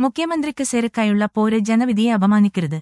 മുഖ്യമന്ത്രിക്ക് സെരക്കായുള്ള പോര് ജനവിധിയെ അപമാനിക്കരുത്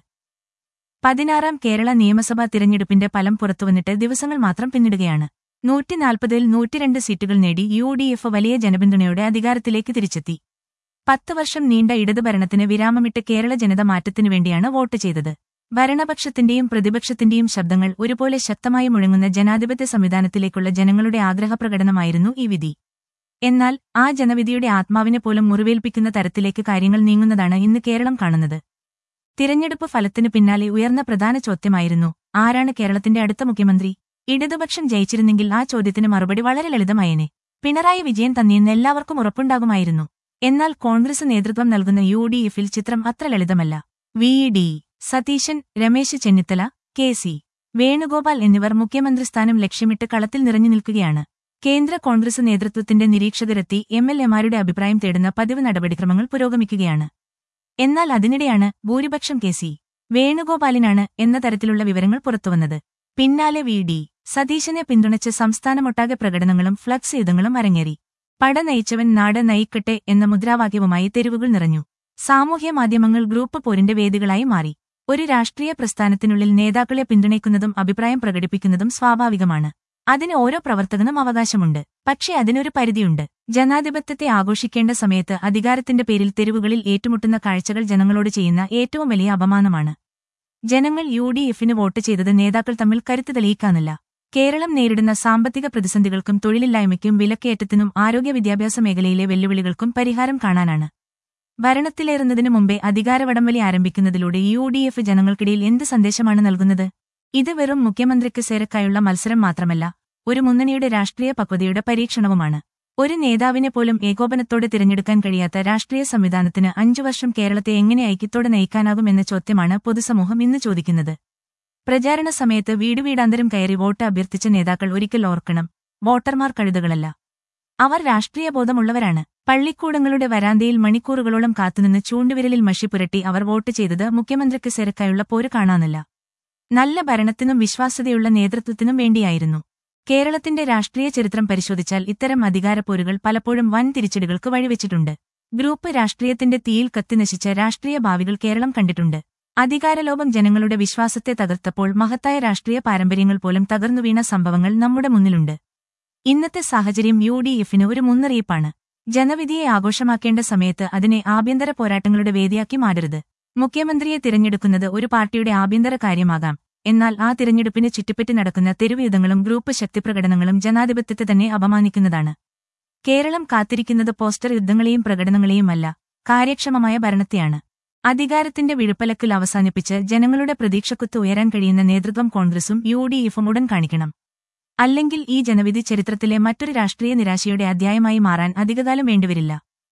പതിനാറാം കേരള നിയമസഭാ തിരഞ്ഞെടുപ്പിന്റെ ഫലം പുറത്തുവന്നിട്ട് ദിവസങ്ങൾ മാത്രം പിന്നിടുകയാണ് നൂറ്റിനാൽപ്പതിൽ നൂറ്റിരണ്ട് സീറ്റുകൾ നേടി യു ഡി എഫ് വലിയ ജനപിന്തുണയോടെ അധികാരത്തിലേക്ക് തിരിച്ചെത്തി പത്ത് വർഷം നീണ്ട ഇടതു ഭരണത്തിന് വിരാമമിട്ട് കേരള ജനത മാറ്റത്തിനു വേണ്ടിയാണ് വോട്ട് ചെയ്തത് ഭരണപക്ഷത്തിന്റെയും പ്രതിപക്ഷത്തിന്റെയും ശബ്ദങ്ങൾ ഒരുപോലെ ശക്തമായി മുഴങ്ങുന്ന ജനാധിപത്യ സംവിധാനത്തിലേക്കുള്ള ജനങ്ങളുടെ ആഗ്രഹപ്രകടനമായിരുന്നു ഈ വിധി എന്നാൽ ആ ജനവിധിയുടെ ആത്മാവിനെ പോലും മുറിവേൽപ്പിക്കുന്ന തരത്തിലേക്ക് കാര്യങ്ങൾ നീങ്ങുന്നതാണ് ഇന്ന് കേരളം കാണുന്നത് തിരഞ്ഞെടുപ്പ് ഫലത്തിനു പിന്നാലെ ഉയർന്ന പ്രധാന ചോദ്യമായിരുന്നു ആരാണ് കേരളത്തിന്റെ അടുത്ത മുഖ്യമന്ത്രി ഇടതുപക്ഷം ജയിച്ചിരുന്നെങ്കിൽ ആ ചോദ്യത്തിന് മറുപടി വളരെ ലളിതമായേനെ പിണറായി വിജയൻ തന്നെയെന്ന് എല്ലാവർക്കും ഉറപ്പുണ്ടാകുമായിരുന്നു എന്നാൽ കോൺഗ്രസ് നേതൃത്വം നൽകുന്ന യു ഡി എഫിൽ ചിത്രം അത്ര ലളിതമല്ല V D Satheesan Ramesh Chennithala K C Venugopal എന്നിവർ മുഖ്യമന്ത്രി സ്ഥാനം ലക്ഷ്യമിട്ട് കളത്തിൽ നിറഞ്ഞു നിൽക്കുകയാണ് കേന്ദ്ര കോൺഗ്രസ് നേതൃത്വത്തിന്റെ നിരീക്ഷകരെത്തി എം എൽ എമാരുടെ അഭിപ്രായം തേടുന്ന പതിവ് നടപടിക്രമങ്ങൾ പുരോഗമിക്കുകയാണ് എന്നാൽ അതിനിടെയാണ് ഭൂരിപക്ഷം കെ സി വേണുഗോപാലിനാണ് എന്ന തരത്തിലുള്ള വിവരങ്ങൾ പുറത്തുവന്നത് പിന്നാലെ വി ഡി സതീശനെ പിന്തുണച്ച് സംസ്ഥാനമൊട്ടാകെ പ്രകടനങ്ങളും ഫ്ലക്സ് യുദ്ധങ്ങളും അരങ്ങേറി പട നയിച്ചവൻ നാട് നയിക്കട്ടെ എന്ന മുദ്രാവാക്യവുമായി തെരുവുകൾ നിറഞ്ഞു സാമൂഹ്യ മാധ്യമങ്ങൾ ഗ്രൂപ്പ് പോരിന്റെ വേദികളായി മാറി ഒരു രാഷ്ട്രീയ പ്രസ്ഥാനത്തിനുള്ളിൽ നേതാക്കളെ പിന്തുണയ്ക്കുന്നതും അഭിപ്രായം പ്രകടിപ്പിക്കുന്നതും സ്വാഭാവികമാണ് അതിന് ഓരോ പ്രവർത്തകനും അവകാശമുണ്ട് പക്ഷേ അതിനൊരു പരിധിയുണ്ട് ജനാധിപത്യത്തെ ആഘോഷിക്കേണ്ട സമയത്ത് അധികാരത്തിന്റെ പേരിൽ തെരുവുകളിൽ ഏറ്റുമുട്ടുന്ന കാഴ്ചകൾ ജനങ്ങളോട് ചെയ്യുന്ന ഏറ്റവും വലിയ അപമാനമാണ് ജനങ്ങൾ യു ഡി എഫിന് വോട്ട് ചെയ്തത് നേതാക്കൾ തമ്മിൽ കരുത്ത് തെളിയിക്കാനല്ല കേരളം നേരിടുന്ന സാമ്പത്തിക പ്രതിസന്ധികൾക്കും തൊഴിലില്ലായ്മയ്ക്കും വിലക്കയറ്റത്തിനും ആരോഗ്യ വിദ്യാഭ്യാസ മേഖലയിലെ വെല്ലുവിളികൾക്കും പരിഹാരം കാണാനാണ് ഭരണത്തിലേറുന്നതിനു മുമ്പേ അധികാരവടംവലി ആരംഭിക്കുന്നതിലൂടെ യു ഡി എഫ് ജനങ്ങൾക്കിടയിൽ എന്ത് സന്ദേശമാണ് നൽകുന്നത് ഇത് വെറും മുഖ്യമന്ത്രിക്ക് സേരക്കായുള്ള മത്സരം മാത്രമല്ല ഒരു മുന്നണിയുടെ രാഷ്ട്രീയ പക്വതയുടെ പരീക്ഷണവുമാണ് ഒരു നേതാവിനെ പോലും ഏകോപനത്തോടെ തിരഞ്ഞെടുക്കാൻ കഴിയാത്ത രാഷ്ട്രീയ സംവിധാനത്തിന് അഞ്ചു വർഷം കേരളത്തെ എങ്ങനെ ഐക്യത്തോടെ നയിക്കാനാകുമെന്ന ചോദ്യമാണ് പൊതുസമൂഹം ഇന്ന് ചോദിക്കുന്നത് പ്രചാരണ സമയത്ത് വീട് വീടാന്തരം കയറി വോട്ട് അഭ്യർത്ഥിച്ച നേതാക്കൾ ഒരിക്കൽ ഓർക്കണം വോട്ടർമാർ കഴുതകളല്ല അവർ രാഷ്ട്രീയ ബോധമുള്ളവരാണ് പള്ളിക്കൂടങ്ങളുടെ വരാന്തയിൽ മണിക്കൂറുകളോളം കാത്തുനിന്ന് ചൂണ്ടുവിരലിൽ മഷി പുരട്ടി അവർ വോട്ട് ചെയ്തത് മുഖ്യമന്ത്രിക്ക് സെരക്കായുള്ള പോര് കാണാനല്ല നല്ല ഭരണത്തിനും വിശ്വാസ്യതയുള്ള നേതൃത്വത്തിനും വേണ്ടിയായിരുന്നു കേരളത്തിന്റെ രാഷ്ട്രീയ ചരിത്രം പരിശോധിച്ചാൽ ഇത്തരം അധികാരപ്പോരുകൾ പലപ്പോഴും വൻ തിരിച്ചടികൾക്ക് വഴിവെച്ചിട്ടുണ്ട് ഗ്രൂപ്പ് രാഷ്ട്രീയത്തിന്റെ തീയിൽ കത്തിനശിച്ച രാഷ്ട്രീയ ഭാവികൾ കേരളം കണ്ടിട്ടുണ്ട് അധികാരലോപം ജനങ്ങളുടെ വിശ്വാസത്തെ തകർത്തപ്പോൾ മഹത്തായ രാഷ്ട്രീയ പാരമ്പര്യങ്ങൾ പോലും തകർന്നു വീണ സംഭവങ്ങൾ നമ്മുടെ മുന്നിലുണ്ട് ഇന്നത്തെ സാഹചര്യം യു ഡി എഫിന് ഒരു മുന്നറിയിപ്പാണ് ജനവിധിയെ ആഘോഷമാക്കേണ്ട സമയത്ത് അതിനെ ആഭ്യന്തര പോരാട്ടങ്ങളുടെ വേദിയാക്കി മാറ്റരുത് മുഖ്യമന്ത്രിയെ തിരഞ്ഞെടുക്കുന്നത് ഒരു പാർട്ടിയുടെ ആഭ്യന്തര കാര്യമാകാം എന്നാൽ ആ തിരഞ്ഞെടുപ്പിന് ചുറ്റിപ്പറ്റി നടക്കുന്ന തെരുവുയുദ്ധങ്ങളും ഗ്രൂപ്പ് ശക്തിപ്രകടനങ്ങളും ജനാധിപത്യത്തെ തന്നെ അപമാനിക്കുന്നതാണ് കേരളം കാത്തിരിക്കുന്നത് പോസ്റ്റർ യുദ്ധങ്ങളെയും പ്രകടനങ്ങളെയുമല്ല കാര്യക്ഷമമായ ഭരണത്തെയാണ് അധികാരത്തിന്റെ വിഴുപ്പലക്കിൽ അവസാനിപ്പിച്ച് ജനങ്ങളുടെ പ്രതീക്ഷക്കുത്ത് ഉയരാൻ കഴിയുന്ന നേതൃത്വം കോൺഗ്രസും യു ഡി എഫും ഉടൻ കാണിക്കണം അല്ലെങ്കിൽ ഈ ജനവിധി ചരിത്രത്തിലെ മറ്റൊരു രാഷ്ട്രീയ നിരാശയുടെ അധ്യായമായി മാറാൻ അധികകാലം വേണ്ടിവരില്ല